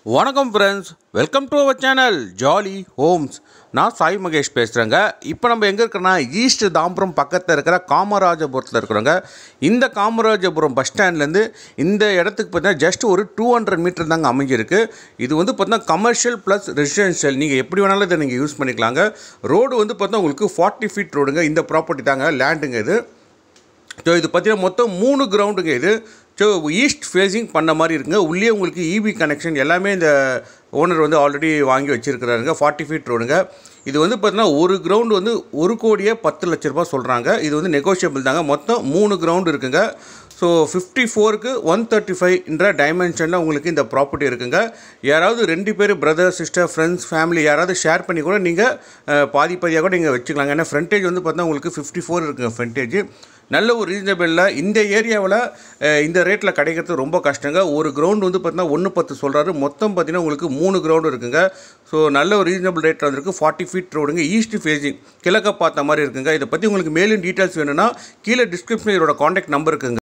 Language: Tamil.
வணக்கம் friends welcome to our channel Jolly Homes நான் சாய் மகேஷ் பேசுகிறேங்க இப்போ நம்ம எங்கே இருக்கிறோன்னா ஈஸ்ட் தாம்பரம் பக்கத்தில் இருக்கிற காமராஜபுரத்தில் இருக்கிறோங்க இந்த காமராஜபுரம் பஸ் ஸ்டாண்ட்லேருந்து இந்த இடத்துக்கு பார்த்தீங்கன்னா ஜஸ்ட் ஒரு டூ ஹண்ட்ரட் மீட்டர் தாங்க அமைஞ்சிருக்கு இது வந்து பார்த்தீங்கன்னா கமர்ஷியல் ப்ளஸ் ரெசிடென்ஷியல் நீங்கள் எப்படி வேணாலும் இதை நீங்கள் யூஸ் பண்ணிக்கலாங்க ரோடு வந்து பார்த்தீங்கன்னா உங்களுக்கு ஃபார்ட்டி ஃபீட் ரோடுங்க இந்த ப்ராப்பர்ட்டி தாங்க லேண்டுங்க இது ஸோ இது பார்த்தீங்கன்னா மொத்தம் மூணு கிரவுண்டுங்க இது ஸோ ஈஸ்ட் ஃபேஸிங் பண்ண மாதிரி இருக்குங்க உள்ளே உங்களுக்கு இபி கனெக்ஷன் எல்லாமே இந்த ஓனர் வந்து ஆல்ரெடி வாங்கி வச்சுருக்கிறாருங்க ஃபார்ட்டி ஃபீட் ரோடுங்க இது வந்து பார்த்தீங்கன்னா ஒரு கிரவுண்டு வந்து ஒரு கோடியே பத்து லட்ச ரூபாய் சொல்கிறாங்க இது வந்து நெகோஷியபிள் தாங்க மொத்தம் மூணு கிரவுண்டு இருக்குங்க ஸோ ஃபிஃப்டி ஃபோருக்கு ஒன் தேர்ட்டி ஃபைவ்ன்ற டைமென்ஷனில் உங்களுக்கு இந்த ப்ராப்பர்ட்டி இருக்குங்க யாராவது ரெண்டு பேர் பிரதர் சிஸ்டர் ஃப்ரெண்ட்ஸ் ஃபேமிலி யாராவது ஷேர் பண்ணி கூட நீங்கள் பாதி பாதியாக கூட நீங்கள் வச்சுக்கலாங்க ஏன்னா ஃப்ரண்டேஜ் வந்து பார்த்தீங்கன்னா உங்களுக்கு ஃபிஃப்டி ஃபோர் இருக்குங்க ஃப்ரண்டேஜ் நல்ல ஒரு ரீசனபிளில் இந்த ஏரியாவில் இந்த ரேட்டில் கிடைக்கிறது ரொம்ப கஷ்டங்க ஒரு கிரவுண்ட் வந்து பார்த்தீங்கன்னா ஒன்று பத்து சொல்கிறாரு மொத்தம் பார்த்தீங்கன்னா உங்களுக்கு மூணு கிரவுண்டு இருக்குங்க ஸோ நல்ல ஒரு ரீசனபிள் ரேட்டில் வந்திருக்கு ஃபார்ட்டி ஃபீட் ரோடுங்க ஈஸ்ட் ஃபேஸிங் கிழக்க பார்த்த மாதிரி இருக்குங்க இதை பற்றி உங்களுக்கு மேலும் டீட்டெயில்ஸ் வேணும்னா கீழே டிஸ்கிரிப்ஷனில் இதோட காண்டாக்ட் நம்பர் இருக்குங்க